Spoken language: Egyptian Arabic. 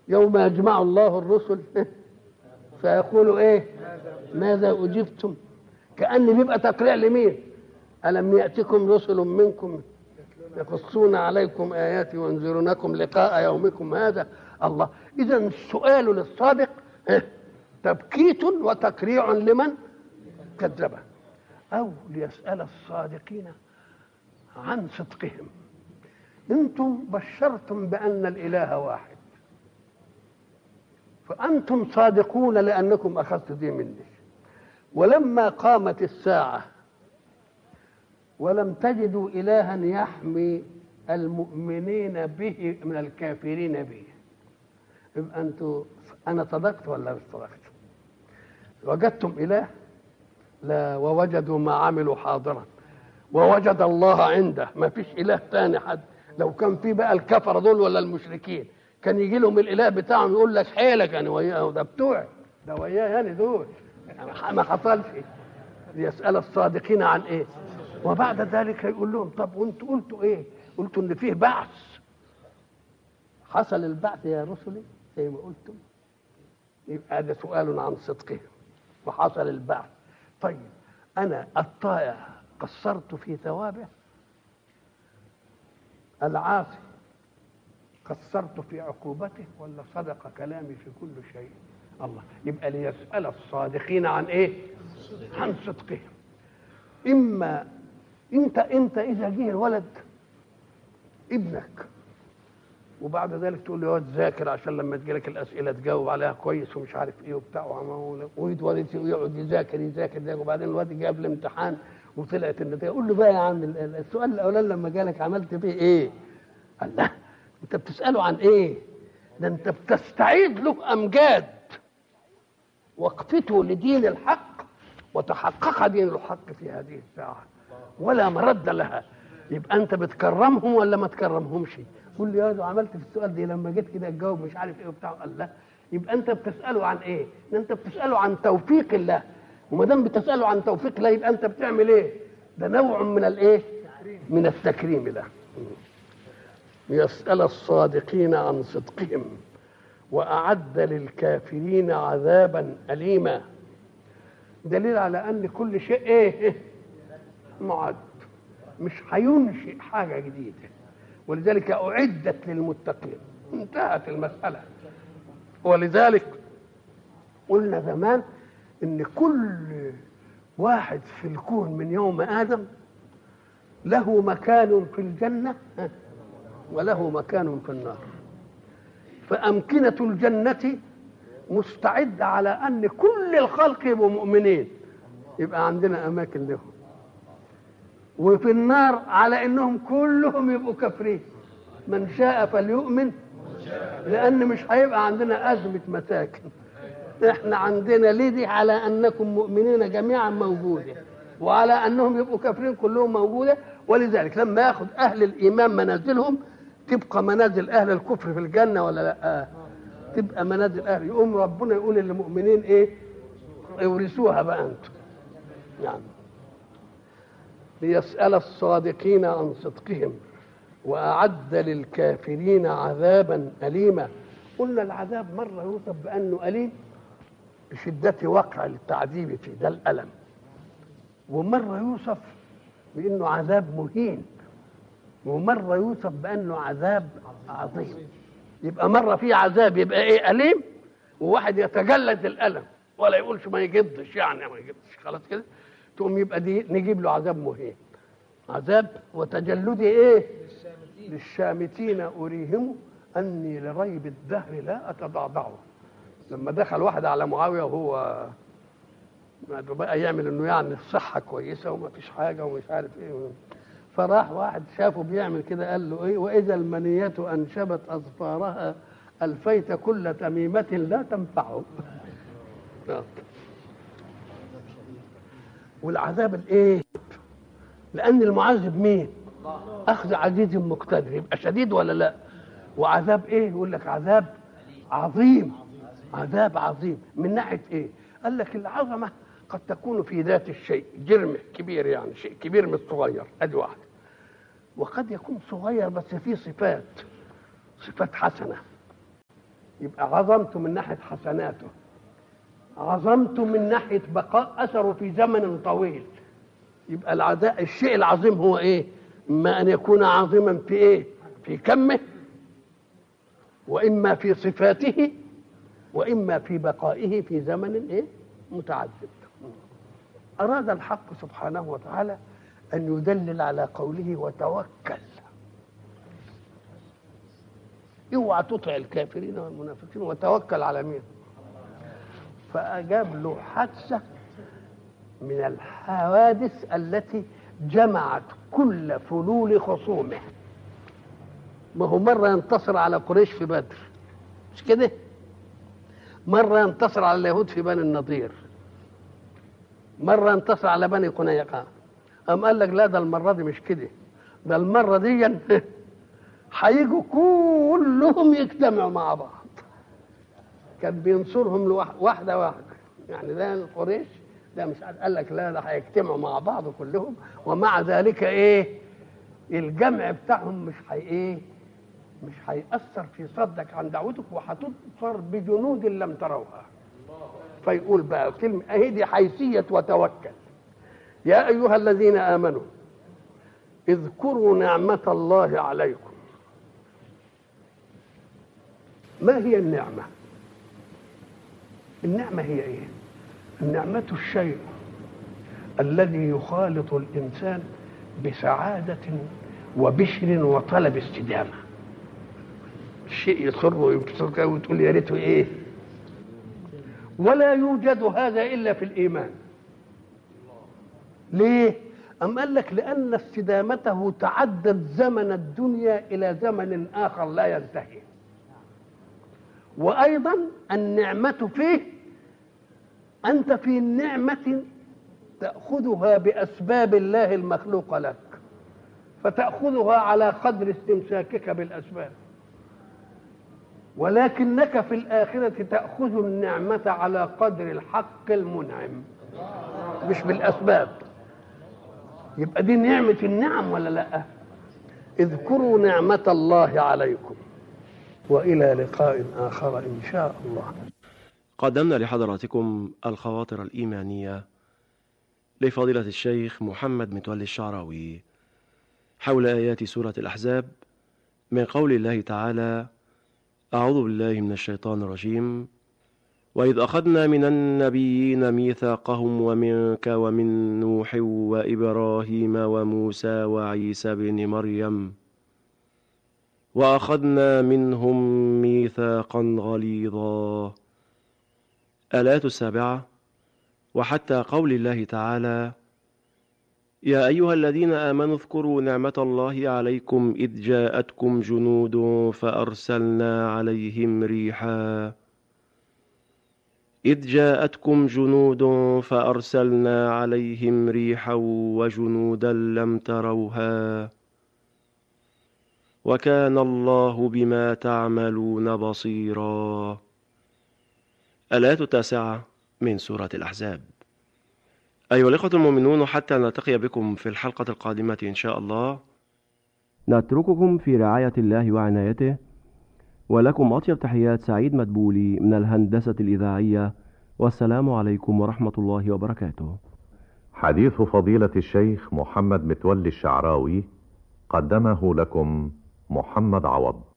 يوم يجمع الله الرسل فيقولوا ايه ماذا اجبتم كان بيبقى تقريع لمين الم ياتكم رسل منكم يقصون عليكم اياتي وينذرونكم لقاء يومكم هذا الله اذا السؤال للصادق تبكيت وتقريع لمن كذبه او ليسال الصادقين عن صدقهم انتم بشرتم بان الاله واحد فانتم صادقون لانكم اخذتوا دي مني ولما قامت الساعه ولم تجدوا الها يحمي المؤمنين به من الكافرين به يبقى انتوا انا صدقت ولا مش صدقت وجدتم اله لا ووجدوا ما عملوا حاضرا ووجد الله عنده ما فيش اله تاني حد لو كان في بقى الكفره دول ولا المشركين كان يجي لهم الاله بتاعهم يقول لك حيلك انا وياه ده بتوعي ده وياه يعني دول ما حصلش يسال الصادقين عن ايه وبعد ذلك يقول لهم طب وانتوا قلتوا ايه قلتوا ان فيه بعث حصل البعث يا رسلي زي ما قلتم يبقى هذا سؤال عن صدقهم وحصل البعث طيب انا الطائع قصرت في ثوابه العاصي قصرت في عقوبته ولا صدق كلامي في كل شيء الله يبقى ليسأل الصادقين عن ايه عن صدقهم اما انت انت اذا جه الولد ابنك وبعد ذلك تقول له يقعد ذاكر عشان لما تجيلك الاسئله تجاوب عليها كويس ومش عارف ايه وبتاع ويقعد يقعد يذاكر يذاكر يذاكر وبعدين الواد جاب الامتحان وطلعت النتيجه قول له بقى يا عم السؤال الاولاني لما جالك عملت فيه ايه؟ قال لا انت بتساله عن ايه؟ ده انت بتستعيد له امجاد وقفته لدين الحق وتحقق دين الحق في هذه الساعه ولا مرد لها يبقى انت بتكرمهم ولا ما تكرمهمش؟ قول لي يا عملت في السؤال دي لما جيت كده تجاوب مش عارف ايه وبتاع قال لا يبقى انت بتساله عن ايه؟ ده انت بتساله عن توفيق الله وما دام بتساله عن توفيق الله يبقى انت بتعمل ايه؟ ده نوع من الايه؟ من التكريم له يسأل الصادقين عن صدقهم وأعد للكافرين عذابا أليما دليل على أن كل شيء إيه معد مش هينشئ حاجة جديدة ولذلك أعدت للمتقين انتهت المسألة ولذلك قلنا زمان ان كل واحد في الكون من يوم ادم له مكان في الجنه وله مكان في النار فامكنه الجنه مستعده على ان كل الخلق يبقوا مؤمنين يبقى عندنا اماكن لهم وفي النار على انهم كلهم يبقوا كافرين من شاء فليؤمن لان مش هيبقى عندنا ازمه مساكن احنا عندنا ليه دي على انكم مؤمنين جميعا موجوده وعلى انهم يبقوا كافرين كلهم موجوده ولذلك لما ياخذ اهل الايمان منازلهم تبقى منازل اهل الكفر في الجنه ولا لا تبقى منازل اهل يقوم ربنا يقول للمؤمنين ايه اورثوها بقى انتم يعني ليسال الصادقين عن صدقهم واعد للكافرين عذابا اليما قلنا العذاب مره يوصف بانه اليم بشدة وقع التعذيب فيه ده الألم ومرة يوصف بأنه عذاب مهين ومرة يوصف بأنه عذاب عظيم يبقى مرة في عذاب يبقى إيه أليم وواحد يتجلد الألم ولا يقولش ما يجدش يعني ما يجدش خلاص كده تقوم يبقى دي نجيب له عذاب مهين عذاب وتجلدي ايه للشامتين اريهم اني لريب الدهر لا اتضعضعه لما دخل واحد على معاويه وهو بقى يعمل انه يعني الصحه كويسه وما فيش حاجه ومش عارف ايه فراح واحد شافه بيعمل كده قال له ايه واذا المنيه انشبت اظفارها الفيت كل تميمه لا تنفعه والعذاب الايه لان المعذب مين اخذ عزيز مقتدر يبقى شديد ولا لا وعذاب ايه يقول لك عذاب عظيم عذاب عظيم من ناحيه ايه قال لك العظمه قد تكون في ذات الشيء جرم كبير يعني شيء كبير مش صغير ادي واحد وقد يكون صغير بس فيه صفات صفات حسنه يبقى عظمته من ناحيه حسناته عظمته من ناحيه بقاء اثره في زمن طويل يبقى العداء الشيء العظيم هو ايه اما ان يكون عظيما في ايه في كمه واما في صفاته واما في بقائه في زمن ايه متعدد اراد الحق سبحانه وتعالى ان يدلل على قوله وتوكل اوعى تطع الكافرين والمنافقين وتوكل على مين فاجاب له حادثه من الحوادث التي جمعت كل فلول خصومه ما هو مرة ينتصر على قريش في بدر مش كده مرة ينتصر على اليهود في بني النضير مرة ينتصر على بني قنيقة أم قال لك لا ده المرة دي مش كده ده المرة دي هيجوا كلهم يجتمعوا مع بعض كان بينصرهم لواحدة واحدة يعني ده قريش لا مش قال لك لا ده هيجتمعوا مع بعض كلهم ومع ذلك ايه الجمع بتاعهم مش هي ايه مش هيأثر في صدك عن دعوتك وهتظفر بجنود لم تروها فيقول بقى كلمة اهي دي حيثية وتوكل يا أيها الذين آمنوا اذكروا نعمة الله عليكم ما هي النعمة النعمة هي ايه النعمة الشيء الذي يخالط الإنسان بسعادة وبشر وطلب استدامة الشيء يسر ويبسطك وتقول يا ريته ايه ولا يوجد هذا إلا في الإيمان ليه أم قال لك لأن استدامته تعدد زمن الدنيا إلى زمن آخر لا ينتهي وأيضا النعمة فيه أنت في نعمة تأخذها بأسباب الله المخلوقة لك فتأخذها على قدر استمساكك بالأسباب ولكنك في الآخرة تأخذ النعمة على قدر الحق المنعم مش بالأسباب يبقى دي نعمة النعم ولا لا اذكروا نعمة الله عليكم وإلى لقاء آخر إن شاء الله قدمنا لحضراتكم الخواطر الإيمانية لفضيلة الشيخ محمد متولي الشعراوي حول آيات سورة الأحزاب من قول الله تعالى أعوذ بالله من الشيطان الرجيم وإذ أخذنا من النبيين ميثاقهم ومنك ومن نوح وإبراهيم وموسى وعيسى بن مريم وأخذنا منهم ميثاقا غليظا الآيات السابعة وحتى قول الله تعالى يا أيها الذين آمنوا اذكروا نعمة الله عليكم إذ جاءتكم جنود فأرسلنا عليهم ريحا إذ جاءتكم جنود فأرسلنا عليهم ريحا وجنودا لم تروها وكان الله بما تعملون بصيرا الآية التاسعة من سورة الأحزاب أيها الإخوة المؤمنون حتى نلتقي بكم في الحلقة القادمة إن شاء الله نترككم في رعاية الله وعنايته ولكم أطيب تحيات سعيد مدبولي من الهندسة الإذاعية والسلام عليكم ورحمة الله وبركاته حديث فضيلة الشيخ محمد متولي الشعراوي قدمه لكم محمد عوض